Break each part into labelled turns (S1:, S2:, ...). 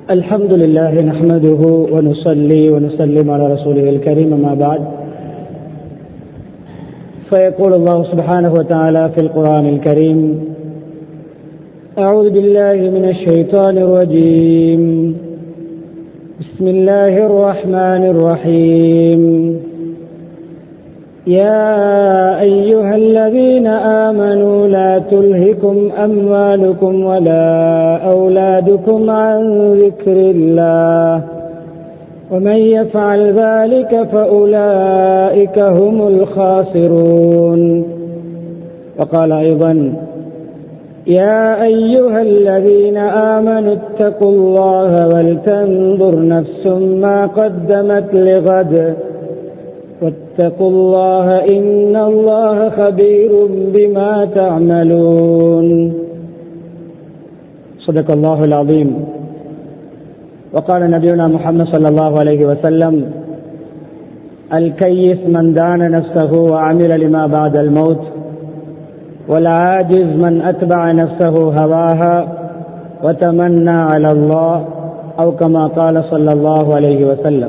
S1: الحمد لله نحمده ونصلي ونسلم على رسوله الكريم ما بعد فيقول الله سبحانه وتعالى في القرآن الكريم أعوذ بالله من الشيطان الرجيم بسم الله الرحمن الرحيم يا أيها الذين آمنوا لا تلهكم أموالكم ولا أولادكم عن ذكر الله ومن يفعل ذلك فأولئك هم الخاسرون وقال أيضا يا أيها الذين آمنوا اتقوا الله ولتنظر نفس ما قدمت لغد واتقوا الله إن الله خبير بما تعملون صدق الله العظيم وقال نبينا محمد صلى الله عليه وسلم الكيس من دان نفسه وعمل لما بعد الموت والعاجز من أتبع نفسه هواها وتمنى على الله أو كما قال صلى الله عليه وسلم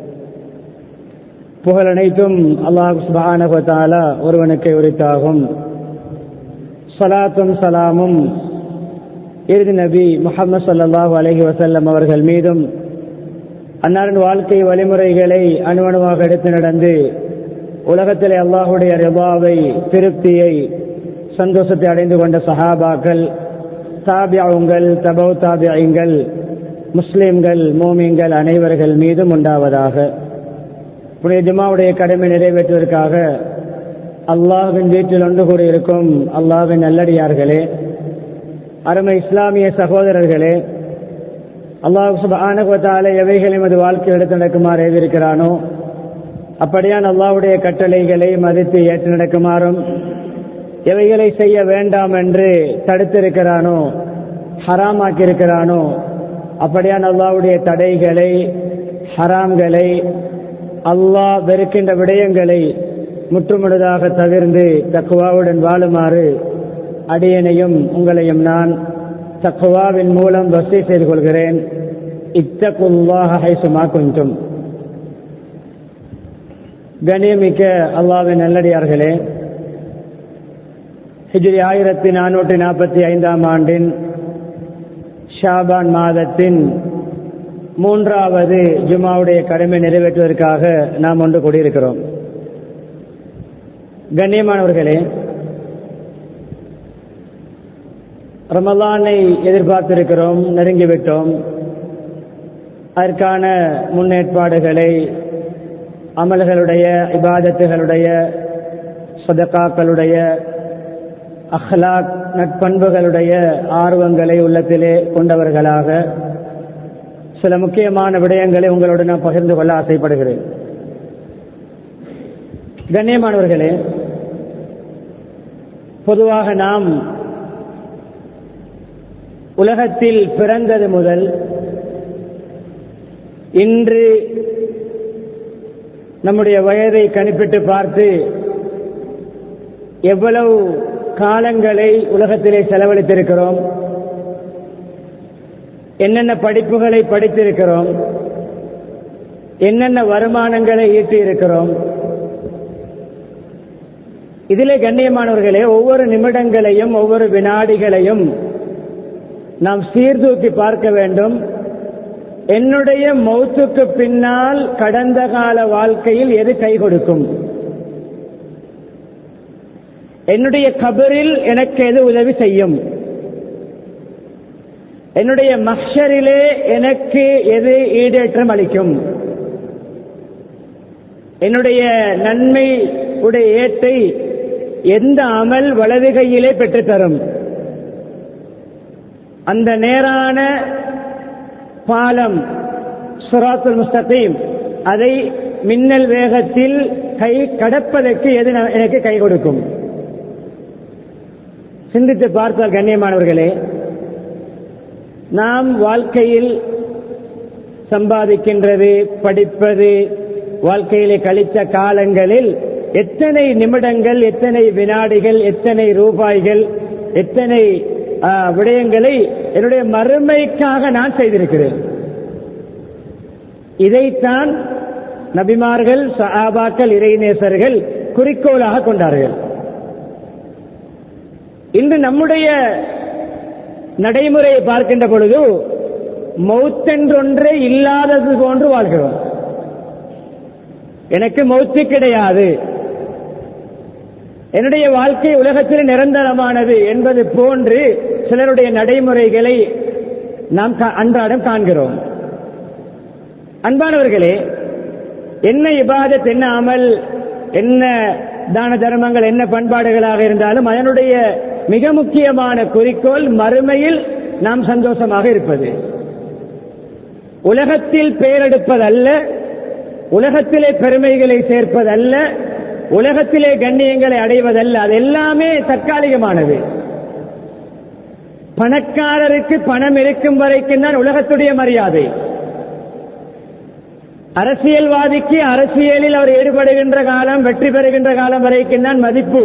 S1: புகழ் அனைத்தும் அல்லாஹ் சுபானகுவத்தாலா ஒருவனுக்கு உரித்தாகும் சலாத்தும் சலாமும் இறுதி நபி முகமது சல்லாஹூ அலஹி வசல்லம் அவர்கள் மீதும் அன்னாரின் வாழ்க்கை வழிமுறைகளை அணுவணுவாக எடுத்து நடந்து உலகத்திலே அல்லாஹுடைய ரிபாவை திருப்தியை சந்தோஷத்தை அடைந்து கொண்ட சஹாபாக்கள் தாபியாவுங்கள் தபௌ தாபியங்கள் முஸ்லிம்கள் மோமியங்கள் அனைவர்கள் மீதும் உண்டாவதாக புனித ஜுமாவுடைய கடமை நிறைவேற்றுவதற்காக அல்லாஹின் வீட்டில் ஒன்று கூறியிருக்கும் அல்லாஹின் நல்லடியார்களே அருமை இஸ்லாமிய சகோதரர்களே அல்லாஹ் சுபானகத்தால எவைகளை எமது வாழ்க்கையில் எடுத்து நடக்குமாறு எழுதியிருக்கிறானோ அப்படியான் அல்லாவுடைய கட்டளைகளை மதித்து ஏற்று நடக்குமாறும் எவைகளை செய்ய வேண்டாம் என்று தடுத்திருக்கிறானோ ஹராமாக்கியிருக்கிறானோ அப்படியான் அல்லாவுடைய தடைகளை ஹராம்களை அல்லாஹ் வெறுக்கின்ற விடயங்களை முற்றுமுழுதாக தவிர்ந்து தக்குவாவுடன் வாழுமாறு அடியனையும் உங்களையும் நான் தக்குவாவின் மூலம் வசதி செய்து கொள்கிறேன் இத்தகுல்லாக ஹைசுமா கொஞ்சம் கணியமிக்க அல்லாவின் நல்லடியார்களே ஹிஜ்ரி ஆயிரத்தி நானூற்றி நாற்பத்தி ஐந்தாம் ஆண்டின் ஷாபான் மாதத்தின் மூன்றாவது ஜுமாவுடைய கடமை நிறைவேற்றுவதற்காக நாம் ஒன்று கூடியிருக்கிறோம் கண்ணியமானவர்களே ரமலானை எதிர்பார்த்திருக்கிறோம் நெருங்கிவிட்டோம் அதற்கான முன்னேற்பாடுகளை அமல்களுடைய இபாதத்துகளுடைய சதக்காக்களுடைய அஹ்லாக் நட்பண்புகளுடைய ஆர்வங்களை உள்ளத்திலே கொண்டவர்களாக சில முக்கியமான விடயங்களை உங்களோடு நான் பகிர்ந்து கொள்ள ஆசைப்படுகிறேன் கண்ணியமானவர்களே பொதுவாக நாம் உலகத்தில் பிறந்தது முதல் இன்று நம்முடைய வயதை கணிப்பிட்டு பார்த்து எவ்வளவு காலங்களை உலகத்திலே செலவழித்திருக்கிறோம் என்னென்ன படிப்புகளை படித்திருக்கிறோம் என்னென்ன வருமானங்களை ஈட்டி இருக்கிறோம் இதிலே கண்ணியமானவர்களே ஒவ்வொரு நிமிடங்களையும் ஒவ்வொரு வினாடிகளையும் நாம் சீர்தூக்கி பார்க்க வேண்டும் என்னுடைய மௌத்துக்கு பின்னால் கடந்த கால வாழ்க்கையில் எது கை கொடுக்கும் என்னுடைய கபரில் எனக்கு எது உதவி செய்யும் என்னுடைய மஷரிலே எனக்கு எது ஈடேற்றம் அளிக்கும் என்னுடைய நன்மை உடைய ஏட்டை எந்த அமல் வலது கையிலே பெற்றுத்தரும் அந்த நேரான பாலம் சுராத்துல் முஸ்தகீம் அதை மின்னல் வேகத்தில் கை கடப்பதற்கு எது எனக்கு கை கொடுக்கும் சிந்தித்து பார்த்தால் கண்ணியமானவர்களே நாம் வாழ்க்கையில் சம்பாதிக்கின்றது படிப்பது வாழ்க்கையிலே கழித்த காலங்களில் எத்தனை நிமிடங்கள் எத்தனை வினாடிகள் எத்தனை ரூபாய்கள் எத்தனை ஆ, விடயங்களை என்னுடைய மறுமைக்காக நான் செய்திருக்கிறேன் இதைத்தான் நபிமார்கள் சஹாபாக்கள் இறைநேசர்கள் குறிக்கோளாக கொண்டார்கள் இன்று நம்முடைய நடைமுறையை பார்க்கின்ற பொழுது மௌத்தென்றொன்றே இல்லாதது போன்று வாழ்கிறோம் எனக்கு மௌத்து கிடையாது என்னுடைய வாழ்க்கை உலகத்தில் நிரந்தரமானது என்பது போன்று சிலருடைய நடைமுறைகளை நாம் அன்றாடம் காண்கிறோம் அன்பானவர்களே என்ன இபாதத் என்ன அமல் என்ன தான தர்மங்கள் என்ன பண்பாடுகளாக இருந்தாலும் அதனுடைய மிக முக்கியமான குறிக்கோள் மறுமையில் நாம் சந்தோஷமாக இருப்பது உலகத்தில் பெயரெடுப்பதல்ல உலகத்திலே பெருமைகளை சேர்ப்பதல்ல உலகத்திலே கண்ணியங்களை அடைவதல்ல அது எல்லாமே தற்காலிகமானது பணக்காரருக்கு பணம் இருக்கும் வரைக்கும் தான் உலகத்துடைய மரியாதை அரசியல்வாதிக்கு அரசியலில் அவர் ஈடுபடுகின்ற காலம் வெற்றி பெறுகின்ற காலம் வரைக்கும் தான் மதிப்பு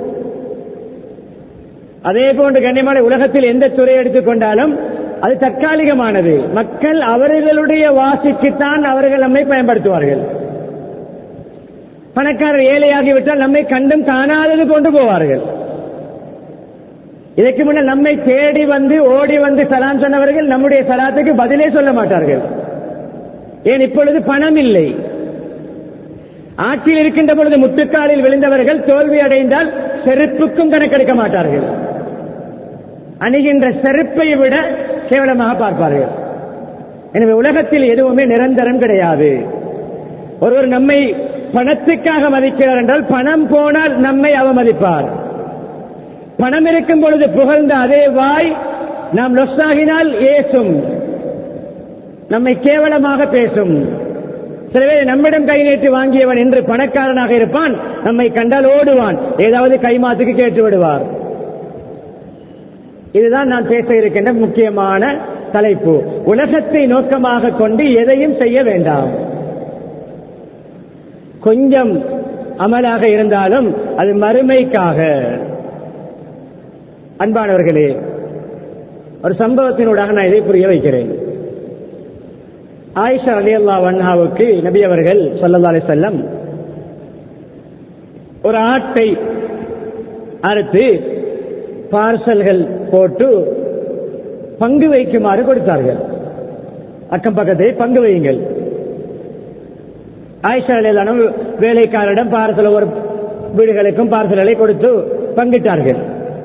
S1: அதே போன்று கண்ணியமான உலகத்தில் எந்த துறை எடுத்துக்கொண்டாலும் அது தற்காலிகமானது மக்கள் அவர்களுடைய வாசிக்குத்தான் அவர்கள் நம்மை பயன்படுத்துவார்கள் பணக்காரர் ஏழையாகிவிட்டால் நம்மை கண்டும் காணாதது கொண்டு போவார்கள் இதற்கு முன்னால் நம்மை தேடி வந்து ஓடி வந்து சலாம் சொன்னவர்கள் நம்முடைய சலாத்துக்கு பதிலே சொல்ல மாட்டார்கள் ஏன் இப்பொழுது பணம் இல்லை ஆட்சியில் இருக்கின்ற பொழுது முட்டுக்காலில் விழுந்தவர்கள் தோல்வி அடைந்தால் செருப்புக்கும் கணக்கெடுக்க மாட்டார்கள் அணிகின்ற செருப்பை விட கேவலமாக பார்ப்பார்கள் எனவே உலகத்தில் எதுவுமே நிரந்தரம் கிடையாது ஒருவர் நம்மை பணத்துக்காக மதிக்கிறார் என்றால் பணம் போனால் நம்மை அவமதிப்பார் பணம் இருக்கும் பொழுது புகழ்ந்த அதே வாய் நாம் லொஸ்ஸாகினால் ஏசும் நம்மை கேவலமாக பேசும் சில பேர் நம்மிடம் கை நீட்டி வாங்கியவன் என்று பணக்காரனாக இருப்பான் நம்மை கண்டால் ஓடுவான் ஏதாவது கைமாத்துக்கு கேட்டு விடுவார் இதுதான் நான் பேச இருக்கின்ற முக்கியமான தலைப்பு உலகத்தை நோக்கமாக கொண்டு எதையும் செய்ய வேண்டாம் கொஞ்சம் அமலாக இருந்தாலும் அது மறுமைக்காக அன்பானவர்களே ஒரு சம்பவத்தினூடாக நான் இதை புரிய வைக்கிறேன் ஆயிஷா அலி அல்லா வன்ஹாவுக்கு நபி அவர்கள் சொல்லல்லா அலி செல்லம் ஒரு ஆட்டை அறுத்து பார்சல்கள் போட்டு பங்கு வைக்குமாறு கொடுத்தார்கள் அக்கம் பக்கத்தை பங்கு வையுங்கள் ஆயிஷா அலிலான வேலைக்காரரிடம் பார்சல் ஒரு வீடுகளுக்கும் பார்சல்களை கொடுத்து பங்கிட்டார்கள்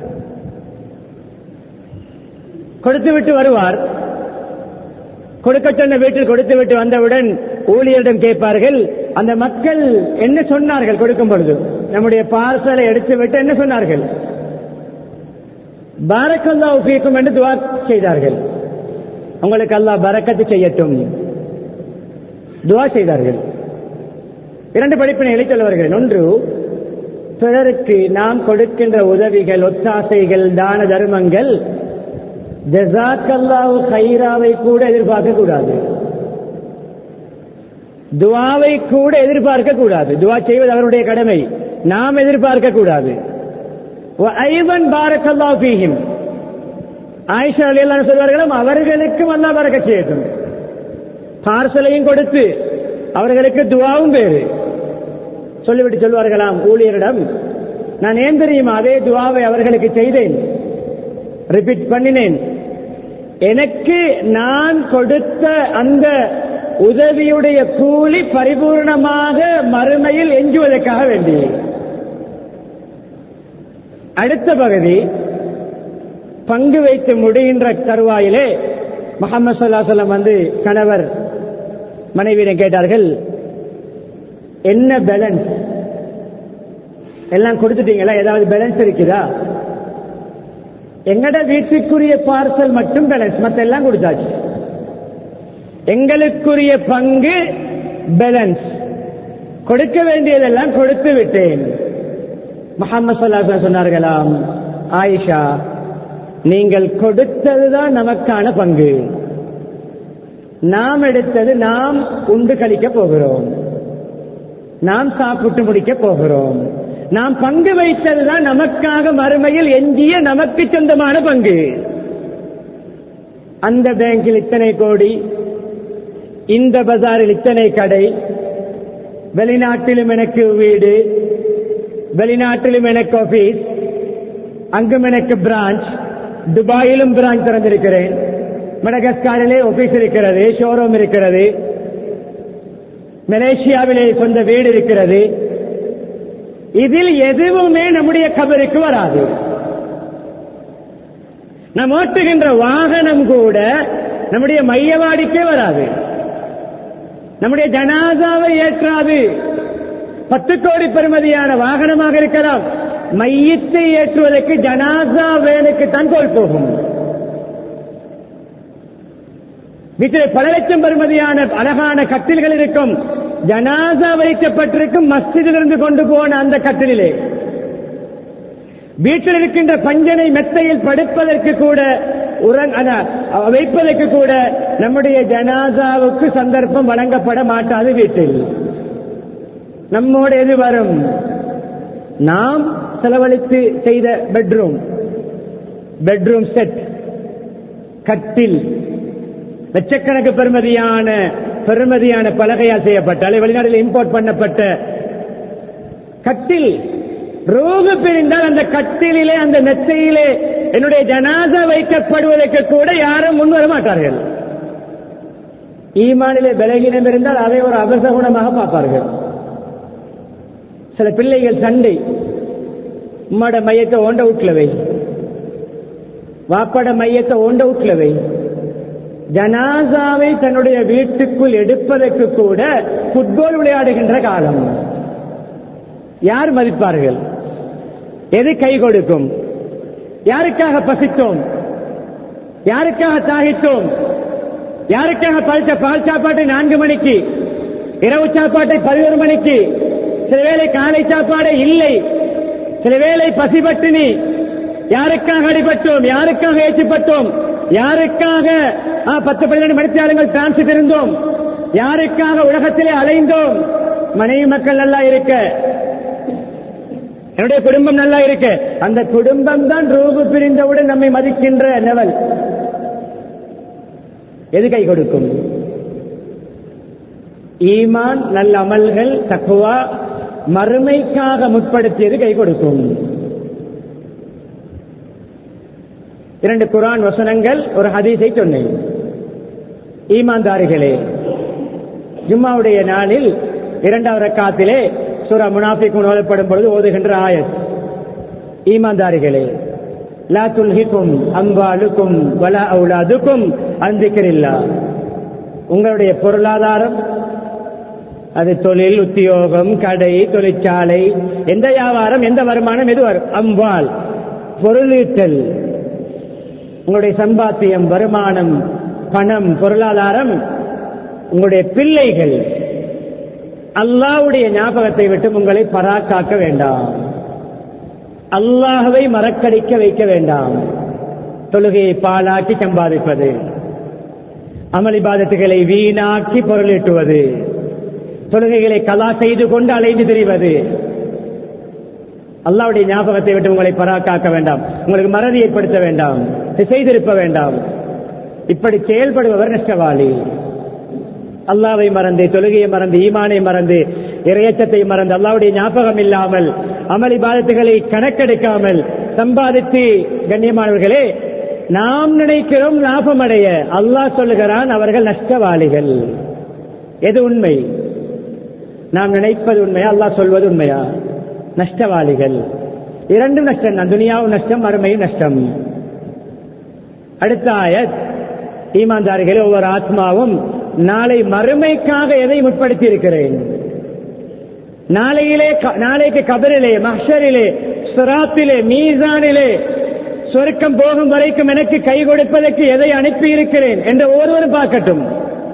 S1: கொடுத்து விட்டு வருவார் கொடுக்க சொன்ன வீட்டில் கொடுத்து விட்டு வந்தவுடன் ஊழியரிடம் கேட்பார்கள் அந்த மக்கள் என்ன சொன்னார்கள் கொடுக்கும் பொழுது நம்முடைய பார்சலை எடுத்து விட்டு என்ன சொன்னார்கள் பாரக்கல்லா உபயோகம் என்று துவா செய்தார்கள் உங்களுக்கு அல்லாஹ் பரக்கத்து செய்யட்டும் துவா செய்தார்கள் இரண்டு படிப்பினைகளை சொல்ல வருகிறேன் ஒன்று பிறருக்கு நாம் கொடுக்கின்ற உதவிகள் ஒத்தாசைகள் தான தர்மங்கள் ஜசாக்கல்லாவு கைராவை கூட எதிர்பார்க்க கூடாது துவாவை கூட எதிர்பார்க்க கூடாது துவா செய்வது அவருடைய கடமை நாம் எதிர்பார்க்க கூடாது ஐவன் பாரக்கல்லா பீஹிம் ஆயிஷா அலியல்லான்னு சொல்வார்களும் அவர்களுக்கும் அல்லா பறக்க செய்யட்டும் பார்சலையும் கொடுத்து அவர்களுக்கு துவாவும் பேரு சொல்லிவிட்டு சொல்வார்களாம் ஊழியரிடம் நான் ஏன் தெரியுமா அதே துவாவை அவர்களுக்கு செய்தேன் ரிப்பீட் பண்ணினேன் எனக்கு நான் கொடுத்த அந்த உதவியுடைய கூலி பரிபூர்ணமாக மறுமையில் எஞ்சுவதற்காக வேண்டி அடுத்த பகுதி பங்கு வைத்து முடிகின்ற தருவாயிலே முகமது சொல்லாசலம் வந்து கணவர் மனைவியிடம் கேட்டார்கள் என்ன பேலன்ஸ் எல்லாம் கொடுத்துட்டீங்களா ஏதாவது பேலன்ஸ் இருக்குதா எங்கட வீட்டுக்குரிய பார்சல் மட்டும் பேலன்ஸ் மத்த எல்லாம் கொடுத்தாச்சு எங்களுக்குரிய பங்கு பேலன்ஸ் கொடுக்க வேண்டியதெல்லாம் கொடுத்து விட்டேன் முகமது சொல்லாசன் சொன்னார்களாம் ஆயிஷா நீங்கள் கொடுத்ததுதான் நமக்கான பங்கு நாம் எடுத்தது நாம் உண்டு கழிக்க போகிறோம் நாம் சாப்பிட்டு முடிக்க போகிறோம் நாம் பங்கு வைத்ததுதான் நமக்காக மறுமையில் எஞ்சிய நமக்கு சொந்தமான பங்கு அந்த பேங்கில் இத்தனை கோடி இந்த பஜாரில் இத்தனை கடை வெளிநாட்டிலும் எனக்கு வீடு வெளிநாட்டிலும் எனக்கு ஆபீஸ் அங்கும் எனக்கு பிரான்ச் துபாயிலும் பிரான்ச் திறந்திருக்கிறேன் மடகஸ்காரிலே ஆபீஸ் இருக்கிறது ஷோரூம் இருக்கிறது மலேசியாவிலே சொந்த வீடு இருக்கிறது இதில் எதுவுமே நம்முடைய கபருக்கு வராது நாம் ஓட்டுகின்ற வாகனம் கூட நம்முடைய மையவாடிக்கே வராது நம்முடைய ஜனாதாவை ஏற்றாது பத்து கோடி பெறுமதியான வாகனமாக இருக்கலாம் மையத்தை ஏற்றுவதற்கு ஜனாசா வேனுக்கு தான் தோல் போகும் வீட்டில் பல லட்சம் பெறுமதியான அழகான கட்டில்கள் இருக்கும் ஜனாசா வைக்கப்பட்டிருக்கும் மஸ்ஜிதிலிருந்து கொண்டு போன அந்த கட்டிலே வீட்டில் இருக்கின்ற பஞ்சனை மெத்தையில் படுப்பதற்கு கூட உறங் அத- வைப்பதற்கு கூட நம்முடைய ஜனாசாவுக்கு சந்தர்ப்பம் வழங்கப்பட மாட்டாது வீட்டில் நம்மோடு எது வரும் நாம் செலவழித்து செய்த பெட்ரூம் பெட்ரூம் செட் கட்டில் லட்சக்கணக்கு பெருமதியான பெருமதியான பலகையால் செய்யப்பட்ட அல்லது வெளிநாட்டில் இம்போர்ட் பண்ணப்பட்ட கட்டில் ரோகு பிரிந்தால் அந்த கட்டிலே அந்த மெத்தையிலே என்னுடைய ஜனாசா வைக்கப்படுவதற்கு கூட யாரும் முன் வர மாட்டார்கள் ஈமானிலே பலகீனம் இருந்தால் அதை ஒரு அபசகுணமாக பார்ப்பார்கள் சில பிள்ளைகள் சண்டை உம்மாட மையத்தை ஓண்ட வீட்டுல வை வாப்பாட மையத்தை ஓண்ட வீட்டுல வை ஜனாசாவை தன்னுடைய வீட்டுக்குள் எடுப்பதற்கு கூட ஃபுட்பால் விளையாடுகின்ற காலம் யார் மதிப்பார்கள் எது கை கொடுக்கும் யாருக்காக பசித்தோம் யாருக்காக தாகித்தோம் யாருக்காக பழித்த பால் சாப்பாட்டை நான்கு மணிக்கு இரவு சாப்பாட்டை பதினோரு மணிக்கு சில வேளை காலை சாப்பாடே இல்லை சில வேளை பசிபட்டினி யாருக்காக அடிபட்டோம் யாருக்காக ஏற்றுப்பட்டோம் யாருக்காக ஆ, பத்து பதினெண்டு மணித்தியாளங்கள் டிரான்சிட் இருந்தோம் யாருக்காக உலகத்திலே அலைந்தோம் மனைவி மக்கள் நல்லா இருக்க என்னுடைய குடும்பம் நல்லா இருக்கு அந்த குடும்பம் தான் ரூபு பிரிந்தவுடன் நம்மை மதிக்கின்ற லெவல் எது கை கொடுக்கும் ஈமான் நல்ல அமல்கள் தக்குவா மறுமைக்காக முற்படுத்தியது கை கொடுக்கும் இரண்டு குரான் வசனங்கள் ஒரு ஹதீஸை சொன்னேன் ஈமான்தாரிகளே ஜும்மாவுடைய நாளில் இரண்டாவது ரக்காத்திலே சூரா முனாஃபிக் ஓதப்படும் பொழுது ஓதுகின்ற ஆயத் ஈமான்தாரிகளே லா துல்ஹிக்கும் அம்பாலுக்கும் வலா அவுலாதுக்கும் அந்திக்கிறில்லா உங்களுடைய பொருளாதாரம் அது தொழில் உத்தியோகம் கடை தொழிற்சாலை எந்த வியாபாரம் எந்த வருமானம் எது வரும் அம்பால் பொருளீட்டல் உங்களுடைய சம்பாத்தியம் வருமானம் பணம் பொருளாதாரம் உங்களுடைய பிள்ளைகள் அல்லாஹ்வுடைய ஞாபகத்தை விட்டு உங்களை பராக்காக்க வேண்டாம் அல்லாஹ்வை மறக்கடிக்க வைக்க வேண்டாம் தொழுகையை பாலாக்கி சம்பாதிப்பது அமளிபாதத்துகளை வீணாக்கி பொருளீட்டுவது தொழுகைகளை கலா செய்து கொண்டு அலைந்து திரிவது அல்லாவுடைய ஞாபகத்தை விட்டு உங்களை பராக்காக்க வேண்டாம் உங்களுக்கு மறதி ஏற்படுத்த வேண்டாம் செய்திருப்ப வேண்டாம் இப்படி செயல்படுபவர் நஷ்டவாளி அல்லாவை மறந்து தொழுகையை மறந்து ஈமானை மறந்து இரையச்சத்தை மறந்து அல்லாவுடைய ஞாபகம் இல்லாமல் அமளி பாதத்துகளை கணக்கெடுக்காமல் சம்பாதித்து கண்ணியமானவர்களே நாம் நினைக்கிறோம் லாபம் அடைய அல்லாஹ் சொல்லுகிறான் அவர்கள் நஷ்டவாளிகள் எது உண்மை நாம் நினைப்பது உண்மையா அல்லாஹ் சொல்வது உண்மையா நஷ்டவாளிகள் இரண்டும் நஷ்டம் தான் துனியாவும் நஷ்டம் மறுமையும் நஷ்டம் அடுத்த ஆயத் ஈமான்தாரிகளே ஒவ்வொரு ஆத்மாவும் நாளை மறுமைக்காக எதை முற்படுத்தி இருக்கிறேன் நாளையிலே க- நாளைக்கு கபரிலே மஹ்ஷரிலே சிராத்திலே மீசானிலே சொர்க்கம் போகும் வரைக்கும் எனக்கு கை கொடுப்பதற்கு எதை அனுப்பி இருக்கிறேன் என்று ஒருவரும் பார்க்கட்டும்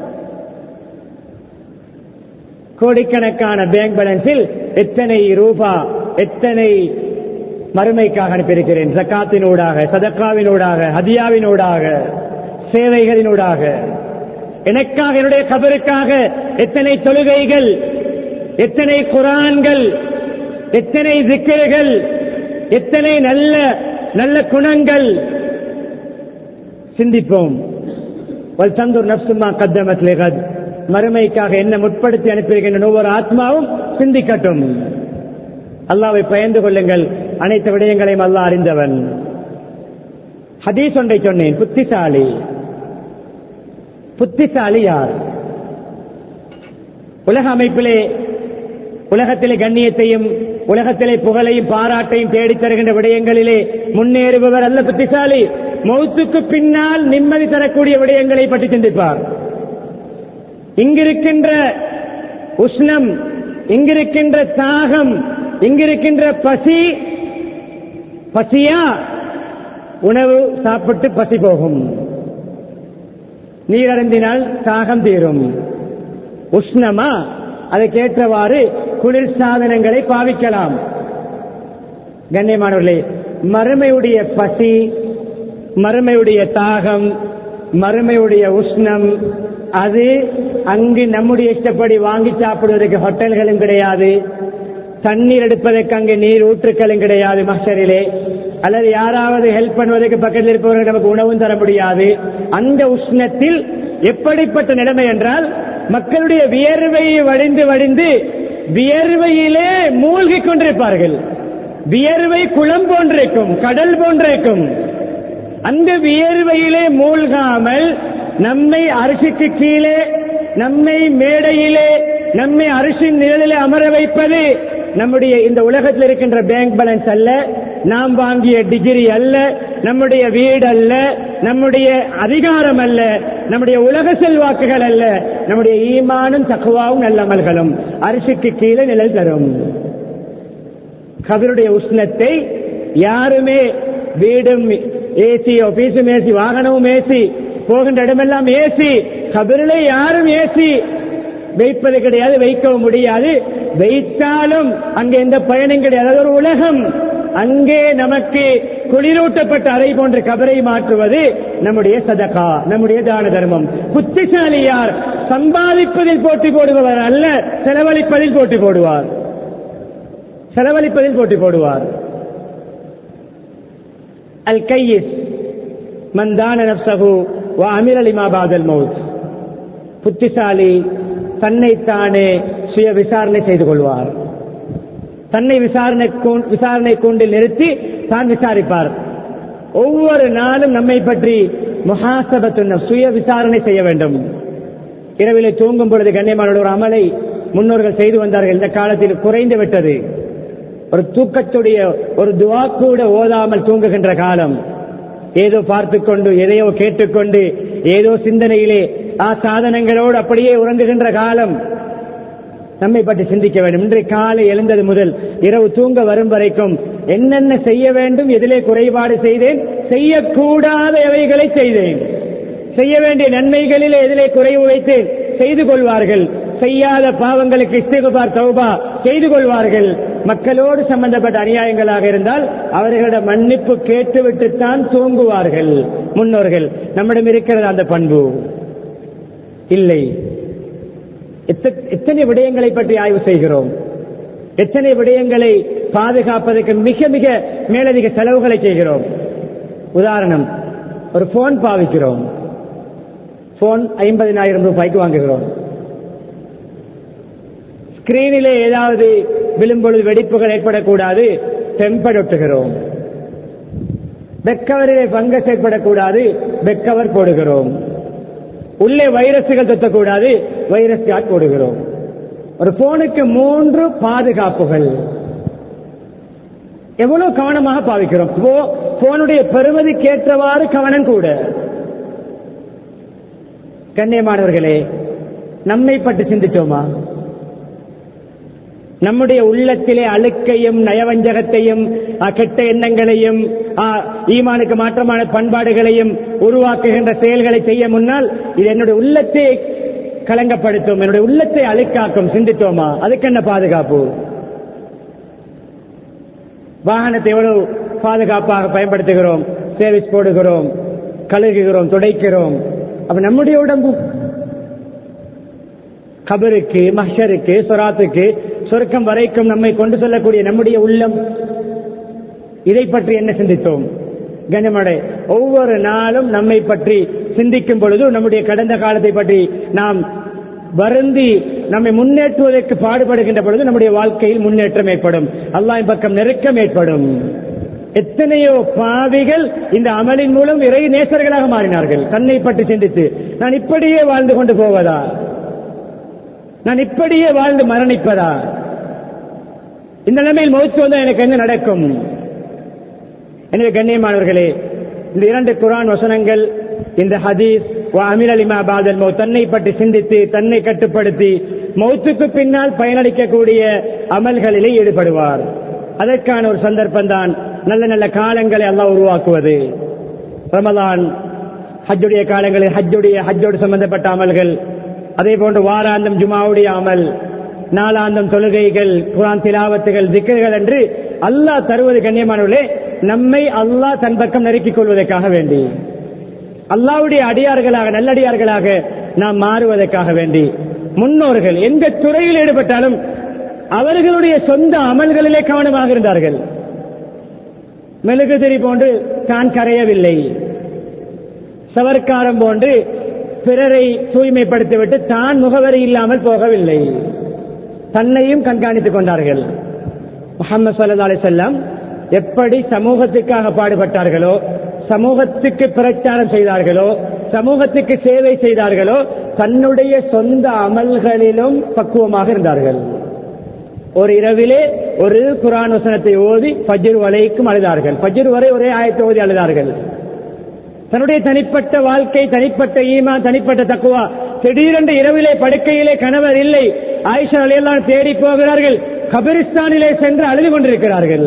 S1: கோடிக்கணக்கான பேங்க் பேலன்ஸில் எத்தனை ரூபா எத்தனை மறுமைக்காக அனுப்பியிருக்கிறேன் ஜக்காத்தினூடாக சதக்காவினூடாக ஹதியாவினூடாக சேவைகளினூடாக எனக்காக என்னுடைய கபருக்காக எத்தனை தொழுகைகள் எத்தனை குரான்கள் எத்தனை திக்கர்கள் எத்தனை நல்ல நல்ல குணங்கள் சிந்திப்போம் வல் தந்தூர் நப்சுமா கத்தமத் லிகத் மறுமைக்காக என்ன முற்படுத்தி அனுப்பியிருக்கின்ற ஒவ்வொரு ஆத்மாவும் சிந்திக்கட்டும் அல்லாவை பயந்து கொள்ளுங்கள் அனைத்து விடயங்களையும் அல்லாஹ் அறிந்தவன் ஹதீஸ் ஒன்றை சொன்னேன் புத்திசாலி புத்திசாலி யார் உலக அமைப்பிலே உலகத்திலே கண்ணியத்தையும் உலகத்திலே புகழையும் பாராட்டையும் தேடித் தருகின்ற விடயங்களிலே முன்னேறுபவர் அல்ல புத்திசாலி மௌத்துக்கு பின்னால் நிம்மதி தரக்கூடிய விடயங்களை பற்றி சிந்திப்பார் இங்கிருக்கின்ற உஷ்ணம் இங்கிருக்கின்ற தாகம் இங்கிருக்கின்ற பசி பசியா உணவு சாப்பிட்டு பசி போகும் நீர் அருந்தினால் தாகம் தீரும் உஷ்ணமா அதற்கேற்றவாறு குளிர் சாதனங்களை பாவிக்கலாம் கண்ணியமானவர்களே மறுமையுடைய பசி மறுமையுடைய தாகம் மறுமையுடைய உஷ்ணம் அது அங்கு நம்முடைய இஷ்டப்படி வாங்கி சாப்பிடுவதற்கு ஹோட்டல்களும் கிடையாது தண்ணீர் எடுப்பதற்கு அங்கு நீர் ஊற்றுக்களும் கிடையாது மஸ்டரிலே அல்லது யாராவது ஹெல்ப் பண்ணுவதற்கு பக்கத்தில் இருப்பவர்கள் நமக்கு உணவும் தர முடியாது அந்த உஷ்ணத்தில் எப்படிப்பட்ட நிலைமை என்றால் மக்களுடைய வியர்வையை வடிந்து வடிந்து வியர்வையிலே மூழ்கிக் கொண்டிருப்பார்கள் வியர்வை குளம் போன்றிருக்கும் கடல் போன்றிருக்கும் அந்த வியர்வையிலே மூழ்காமல் நம்மை அரிசிக்கு கீழே நம்மை மேடையிலே நம்மை அரிசின் நிழலிலே அமர வைப்பது நம்முடைய இந்த உலகத்தில் இருக்கின்ற பேங்க் பேலன்ஸ் அல்ல நாம் வாங்கிய டிகிரி அல்ல நம்முடைய வீடு அல்ல நம்முடைய அதிகாரம் அல்ல நம்முடைய உலக செல்வாக்குகள் அல்ல நம்முடைய ஈமானும் தக்குவாவும் நல்ல அமல்களும் அரிசிக்கு கீழே நிழல் தரும் கபருடைய உஷ்ணத்தை யாருமே வீடும் ஏசி ஆபீஸும் ஏசி வாகனமும் ஏசி போகின்ற இடமெல்லாம் ஏசி கபரிலே யாரும் ஏசி வைப்பது கிடையாது வைக்கவும் முடியாது வைத்தாலும் அங்கே எந்த பயனும் கிடையாது அது ஒரு உலகம் அங்கே நமக்கு குளிரூட்டப்பட்ட அறை போன்ற கபரை மாற்றுவது நம்முடைய சதகா நம்முடைய தான தர்மம் புத்திசாலி யார் சம்பாதிப்பதில் போட்டி போடுபவர் அல்ல செலவழிப்பதில் போட்டி போடுவார் செலவழிப்பதில் போட்டி போடுவார் அல் கையிஸ் மந்தான நப்சகு அமிர் அலிமா பாதல் மவுத் புத்திசாலி தன்னைத்தானே சுய விசாரணை செய்து கொள்வார் தன்னை விசாரணை கூ- விசாரணை கூண்டில் நிறுத்தி தான் விசாரிப்பார் ஒவ்வொரு நாளும் நம்மை பற்றி முகாசபத்து சுய விசாரணை செய்ய வேண்டும் இரவிலே தூங்கும் பொழுது கண்ணியமான ஒரு அமலை முன்னோர்கள் செய்து வந்தார்கள் இந்த காலத்தில் குறைந்து விட்டது ஒரு தூக்கத்துடைய ஒரு துவா கூட ஓதாமல் தூங்குகின்ற காலம் ஏதோ பார்த்துக்கொண்டு எதையோ கேட்டுக்கொண்டு ஏதோ சிந்தனையிலே ஆ சாதனங்களோடு அப்படியே உறங்குகின்ற காலம் நம்மை பற்றி சிந்திக்க வேண்டும் இன்றைய காலை எழுந்தது முதல் இரவு தூங்க வரும் வரைக்கும் என்னென்ன செய்ய வேண்டும் எதிலே குறைபாடு செய்தேன் செய்யக்கூடாத எவைகளை செய்தேன் செய்ய வேண்டிய நன்மைகளிலே எதிலே குறைவு வைத்தேன் செய்து கொள்வார்கள் செய்யாத பாவங்களுக்கு இஸ்திகுபார் தௌபா செய்து கொள்வார்கள் மக்களோடு சம்பந்தப்பட்ட அநியாயங்களாக இருந்தால் அவர்களிடம் மன்னிப்பு கேட்டுவிட்டுத்தான் தூங்குவார்கள் முன்னோர்கள் நம்மிடம் இருக்கிறது அந்த பண்பு இல்லை எத்த- எத்தனை விடயங்களை பற்றி ஆய்வு செய்கிறோம் எத்தனை விடயங்களை பாதுகாப்பதற்கு மிக மிக மேலதிக செலவுகளை செய்கிறோம் உதாரணம் ஒரு போன் பாவிக்கிறோம் போன் ஐம்பதினாயிரம் ரூபாய்க்கு வாங்குகிறோம் ஸ்கிரீனிலே ஏதாவது விழும்பொழுது வெடிப்புகள் ஏற்படக்கூடாது டெம்பர் ஒட்டுகிறோம் பெக்கவரிலே பங்கஸ் ஏற்படக்கூடாது பெக்கவர் போடுகிறோம் உள்ளே வைரஸ்கள் தொத்தக்கூடாது வைரஸ் கார்டு போடுகிறோம் ஒரு போனுக்கு மூன்று பாதுகாப்புகள் எவ்வளவு கவனமாக பாவிக்கிறோம் போ- போனுடைய பெறுமதிக்கேற்றவாறு கவனம் கூட கண்ணியமானவர்களே நம்மை பற்றி சிந்திச்சோமா நம்முடைய உள்ளத்திலே அழுக்கையும் நயவஞ்சகத்தையும் ஆ, கெட்ட எண்ணங்களையும் ஆ, ஈமானுக்கு மாற்றமான பண்பாடுகளையும் உருவாக்குகின்ற செயல்களை செய்ய முன்னால் இது என்னுடைய உள்ளத்தை கலங்கப்படுத்தும் என்னுடைய உள்ளத்தை அழுக்காக்கும் சிந்தித்தோமா அதுக்கு என்ன பாதுகாப்பு வாகனத்தை எவ்வளவு பாதுகாப்பாக பயன்படுத்துகிறோம் சேவிஸ் போடுகிறோம் கழுகுகிறோம் துடைக்கிறோம் அப்ப நம்முடைய உடம்பு கபருக்கு மஹருக்கு சொராத்துக்கு சொர்க்கம் வரைக்கும் நம்மை கொண்டு செல்லக்கூடிய நம்முடைய உள்ளம் இதை பற்றி என்ன சிந்தித்தோம் கண்ணியமடை ஒவ்வொரு நாளும் நம்மை பற்றி சிந்திக்கும் பொழுது நம்முடைய கடந்த காலத்தை பற்றி நாம் வருந்தி நம்மை முன்னேற்றுவதற்கு பாடுபடுகின்ற பொழுது நம்முடைய வாழ்க்கையில் முன்னேற்றம் ஏற்படும் அல்லாஹ்வின் பக்கம் நெருக்கம் ஏற்படும் எத்தனையோ பாவிகள் இந்த அமலின் மூலம் இறை நேசர்களாக மாறினார்கள் தன்னை பற்றி சிந்தித்து நான் இப்படியே வாழ்ந்து கொண்டு போவதா நான் இப்படியே வாழ்ந்து மரணிப்பதா இந்த நிலைமையில் மௌத்து வந்தால் எனக்கு என்ன நடக்கும் எனவே கண்ணியமானவர்களே இந்த இரண்டு குரான் வசனங்கள் இந்த ஹதீஸ் அமில் அலிமா பாதல் மௌத் தன்னை பற்றி சிந்தித்து தன்னை கட்டுப்படுத்தி மௌத்துக்கு பின்னால் பயனளிக்கக்கூடிய அமல்களிலே ஈடுபடுவார் அதற்கான ஒரு சந்தர்ப்பம் தான் நல்ல நல்ல காலங்களை எல்லாம் உருவாக்குவது ரமலான் ஹஜ்ஜுடைய காலங்களில் ஹஜ்ஜுடைய ஹஜ்ஜோடு சம்பந்தப்பட்ட அமல்கள் அதே போன்று வாராந்தம் ஜுமாவுடைய அமல் நாளாந்தம் தொழுகைகள் குரான் திலாவத்துகள் திக்கர்கள் என்று அல்லாஹ் தருவது கண்ணியமானவர்களே நம்மை அல்லாஹ் தன் பக்கம் நெருக்கிக் கொள்வதற்காக வேண்டி அல்லாவுடைய அடியார்களாக நல்லடியார்களாக நாம் மாறுவதற்காக வேண்டி முன்னோர்கள் எந்த துறையில் ஈடுபட்டாலும் அவர்களுடைய சொந்த அமல்களிலே கவனமாக இருந்தார்கள் மெழுகுதிரி போன்று தான் கரையவில்லை சவர்க்காரம் போன்று பிறரை தூய்மைப்படுத்திவிட்டு தான் முகவரி இல்லாமல் போகவில்லை தன்னையும் கண்காணித்துக் கொண்டார்கள் முகமது சல்லா அலிசல்லாம் எப்படி சமூகத்துக்காக பாடுபட்டார்களோ சமூகத்துக்கு பிரச்சாரம் செய்தார்களோ சமூகத்துக்கு சேவை செய்தார்களோ தன்னுடைய சொந்த அமல்களிலும் பக்குவமாக இருந்தார்கள் ஒரு இரவிலே ஒரு குரான் வசனத்தை ஓதி பஜ்ர் வலைக்கும் அழுதார்கள் பஜ்ர் வரை ஒரே ஆயத்தை ஓதி அழுதார்கள் தன்னுடைய தனிப்பட்ட வாழ்க்கை தனிப்பட்ட ஈமா தனிப்பட்ட தக்குவா திடீரென்று இரவிலே படுக்கையிலே கணவர் இல்லை ஆயிஷா அலையெல்லாம் தேடி போகிறார்கள் கபிரிஸ்தானிலே சென்று அழுது கொண்டிருக்கிறார்கள்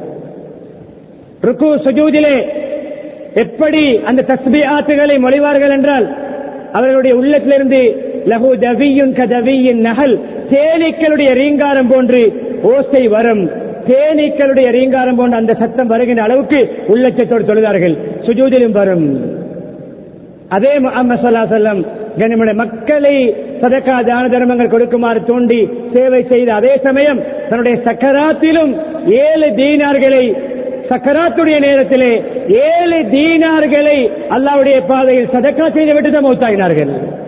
S1: ருக்கு சுஜூதிலே எப்படி அந்த தஸ்பி ஆத்துகளை மொழிவார்கள் என்றால் அவர்களுடைய உள்ளத்திலிருந்து லகு தவியுன் கதவியின் நகல் தேனீக்களுடைய ரீங்காரம் போன்று ஓசை வரும் தேனீக்களுடைய ரீங்காரம் போன்ற அந்த சத்தம் வருகின்ற அளவுக்கு உள்ளச்சத்தோடு தொழுதார்கள் சுஜூதிலும் வரும் அதே முகமது சல்லா சொல்லம் கனிமனை மக்களை சதக்கா தான தர்மங்கள் கொடுக்குமாறு தூண்டி சேவை செய்த அதே சமயம் தன்னுடைய சக்கராத்திலும் ஏழு தீனார்களை சக்கராத்துடைய நேரத்திலே ஏழு தீனார்களை அல்லாவுடைய பாதையில் சதக்கா செய்து விட்டு தான் மௌத்தாகினார்கள்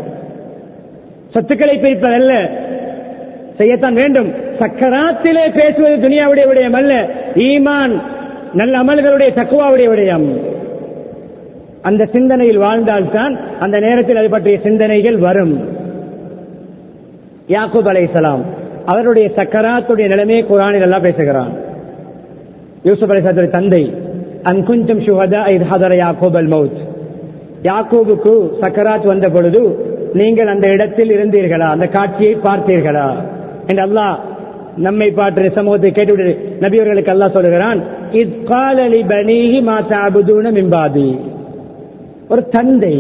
S1: சொத்துக்களை பிரிப்பதல்ல செய்யத்தான் வேண்டும் சக்கராத்திலே பேசுவது துனியாவுடைய விடயம் அல்ல ஈமான் நல்ல அமல்களுடைய தக்குவாவுடைய விடயம் அந்த சிந்தனையில் வாழ்ந்தால்தான் அந்த நேரத்தில் அது பற்றிய சிந்தனைகள் வரும் யாக்கூப் அலைசலாம் அவருடைய சக்கராத்துடைய நிலைமையை குரானில் எல்லாம் பேசுகிறான் யூசுப் அலைசாத்துடைய தந்தை அன்குஞ்சம் சுகதா இது ஹதர யாக்கூப் அல் மவுத் யாக்கூபுக்கு சக்கராத் வந்த பொழுது நீங்கள் அந்த இடத்தில் இருந்தீர்களா அந்த காட்சியை பார்த்தீர்களா என்று அல்லாஹ் நம்மை பாற்று சமூகத்தை கேட்டுவிடு நபியவர்களுக்கு அல்லாஹ் சொல்லுகிறான் இத் காலலி பனீஹி மா தஅபுதூன மிம்பாதி ஒரு தந்தை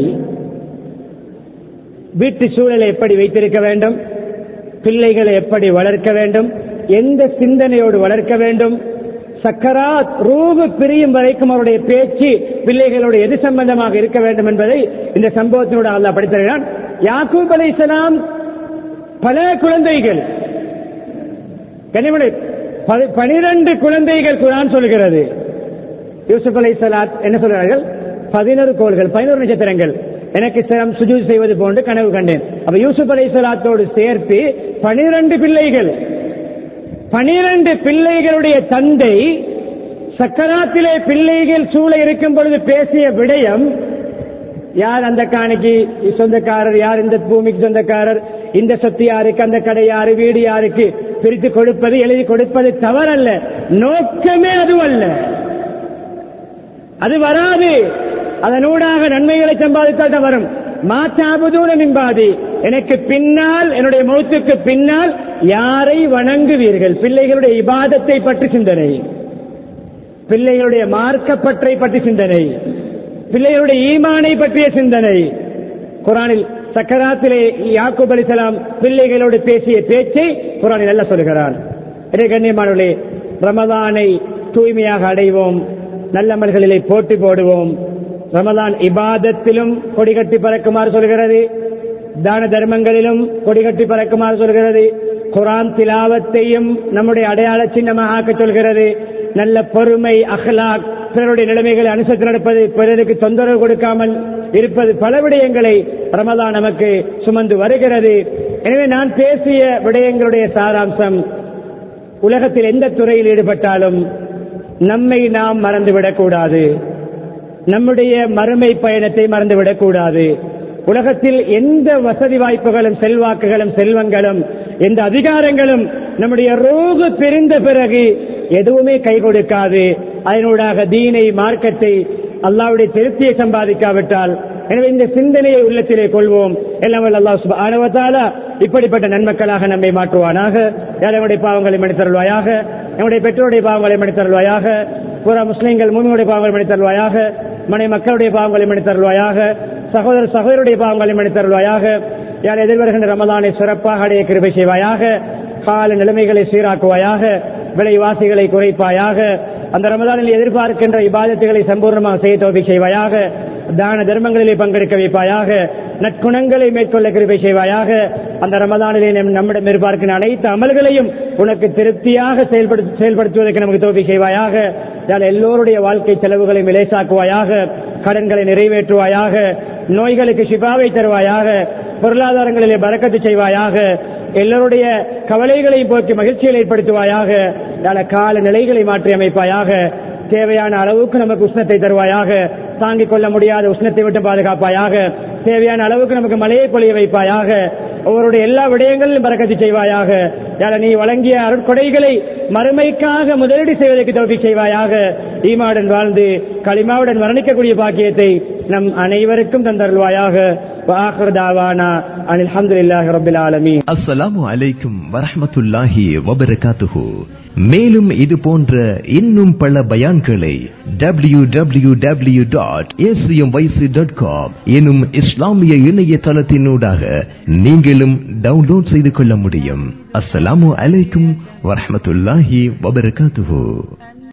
S1: வீட்டு சூழலை எப்படி வைத்திருக்க வேண்டும் பிள்ளைகளை எப்படி வளர்க்க வேண்டும் எந்த சிந்தனையோடு வளர்க்க வேண்டும் சக்கராத் ரூபு பிரியும் வரைக்கும் அவருடைய பேச்சு பிள்ளைகளோடு எது சம்பந்தமாக இருக்க வேண்டும் என்பதை இந்த சம்பவத்தினோடு அல்லாஹ் படித்திருக்கிறான் யாக்கூப் அலை இஸ்லாம் பல குழந்தைகள் கனிமலை பனிரெண்டு குழந்தைகள் குரான் சொல்கிறது யூசுப் அலை சலாத் என்ன சொல்கிறார்கள் பதினோரு கோள்கள் பதினோரு நட்சத்திரங்கள் எனக்கு சிரம் சுஜூத் செய்வது போன்று கனவு கண்டேன் அப்ப யூசுப் அலை சலாத்தோடு சேர்த்து பனிரெண்டு பிள்ளைகள் பனிரெண்டு பிள்ளைகளுடைய தந்தை சக்கராத்திலே பிள்ளைகள் சூழ இருக்கும் பொழுது பேசிய விடயம் யார் அந்த காணிக்கு சொந்தக்காரர் யார் இந்த பூமிக்கு சொந்தக்காரர் இந்த சொத்து யாருக்கு அந்த கடை யாரு வீடு யாருக்கு பிரித்து கொடுப்பது எழுதி கொடுப்பது தவறல்ல நோக்கமே அதுவல்ல அது வராது அதனூடாக நன்மைகளை சம்பாதித்தால் தான் வரும் மாற்றாபுதூன மின்பாதி எனக்கு பின்னால் என்னுடைய மௌத்துக்கு பின்னால் யாரை வணங்குவீர்கள் பிள்ளைகளுடைய இபாதத்தை பற்றி சிந்தனை பிள்ளைகளுடைய மார்க்கப்பற்றை பற்றி சிந்தனை பிள்ளைகளுடைய ஈமானை பற்றிய சிந்தனை குரானில் சக்கராத்திலே யாக்கூப் அலிசலாம் பிள்ளைகளோடு பேசிய பேச்சை குரானில் அல்ல சொல்கிறான் இதை கண்ணியமானவர்களே ரமதானை தூய்மையாக அடைவோம் நல்லமல்களிலே போட்டி போடுவோம் ரமதான் இபாதத்திலும் கொடிகட்டி பறக்குமாறு சொல்கிறது தான தர்மங்களிலும் கொடிகட்டி பறக்குமாறு சொல்கிறது குரான் திலாவத்தையும் நம்முடைய அடையாள சின்னமாக ஆக்க சொல்கிறது நல்ல பொறுமை அஹ்லாக் பிறருடைய நிலைமைகளை அனுசரித்து நடப்பது பிறருக்கு தொந்தரவு கொடுக்காமல் இருப்பது பல விடயங்களை ரமதான் நமக்கு சுமந்து வருகிறது எனவே நான் பேசிய விடயங்களுடைய சாராம்சம் உலகத்தில் எந்த துறையில் ஈடுபட்டாலும் நம்மை நாம் மறந்துவிடக்கூடாது நம்முடைய மறுமை பயணத்தை மறந்துவிடக்கூடாது உலகத்தில் எந்த வசதி வாய்ப்புகளும் செல்வாக்குகளும் செல்வங்களும் எந்த அதிகாரங்களும் நம்முடைய ரோகு பிரிந்த பிறகு எதுவுமே கை கொடுக்காது அதனூடாக தீனை மார்க்கத்தை அல்லாவுடைய திருப்தியை சம்பாதிக்காவிட்டால் எனவே இந்த சிந்தனையை உள்ளத்திலே கொள்வோம் எல்லாம் அல்லாஹ் சுபானுவத்தால இப்படிப்பட்ட நன்மக்களாக நம்மை மாற்றுவானாக ஏழைகளுடைய பாவங்களை மன்னித்தருள்வாயாக நம்முடைய பெற்றோருடைய பாவங்களை மன்னித்தருள்வாயாக புற முஸ்லிம்கள் மூமியுடைய பாவங்களை மன்னித்தருள்வாயாக மனை மக்களுடைய பாவங்களை மன்னித்தருள்வாயாக சகோதர சகோதரருடைய பாவங்களை மன்னித்தருள்வாயாக யார் எதிர்வருகின்ற ரமதானை சிறப்பாக அடைய கிருபை செய்வாயாக கால நிலைமைகளை சீராக்குவாயாக விலைவாசிகளை குறைப்பாயாக அந்த ரமதானில் எதிர்பார்க்கின்ற இபாதத்துகளை சம்பூர்ணமாக செய்ய தோல்வி செய்வாயாக தான தர்மங்களிலே பங்கெடுக்க வைப்பாயாக நற்குணங்களை மேற்கொள்ள கிருபை செய்வாயாக அந்த ரமதானிலே நம் நம்மிடம் எதிர்பார்க்கின்ற அனைத்து அமல்களையும் உனக்கு திருப்தியாக செயல்படு செயல்படுத்துவதற்கு நமக்கு தோல்வி செய்வாயாக யார் எல்லோருடைய வாழ்க்கை செலவுகளை லேசாக்குவாயாக கடன்களை நிறைவேற்றுவாயாக நோய்களுக்கு சிபாவை தருவாயாக பொருளாதாரங்களிலே பறக்கத்து செய்வாயாக எல்லோருடைய கவலைகளையும் போக்கி மகிழ்ச்சியை ஏற்படுத்துவாயாக பல கால நிலைகளை மாற்றி அமைப்பாயாக தேவையான அளவுக்கு நமக்கு உஷ்ணத்தை தருவாயாக தாங்கிக் கொள்ள முடியாத உஷ்ணத்தை விட்டு பாதுகாப்பாயாக தேவையான அளவுக்கு நமக்கு மழையை பொழிய வைப்பாயாக ஒவ்வொருடைய எல்லா விடயங்களிலும் பறக்கத்து செய்வாயாக யார நீ வழங்கிய அருட்கொடைகளை மறுமைக்காக முதலீடு செய்வதற்கு தோப்பி செய்வாயாக ஈமாவுடன் வாழ்ந்து களிமாவுடன் மரணிக்கக்கூடிய பாக்கியத்தை நம் அனைவருக்கும் தந்தருள்வாயாக வாஹர் தாவானா அனில் அஹமதுல்லாஹி ரபில் ஆலமீன்
S2: அஸ்ஸலாமு அலைக்கும் வரஹ்மத்துல்லாஹி வபரகாத்துஹு மேலும் இது போன்ற இன்னும் பல பயான்களை W W W dot dot com எனும் இஸ்லாமிய இணையதளத்தினூடாக நீங்களும் டவுன்லோட் செய்து கொள்ள முடியும் அஸ்ஸலாமு அலைக்கும் வரஹ்மத்துல்லாஹி வபரகாத்துஹு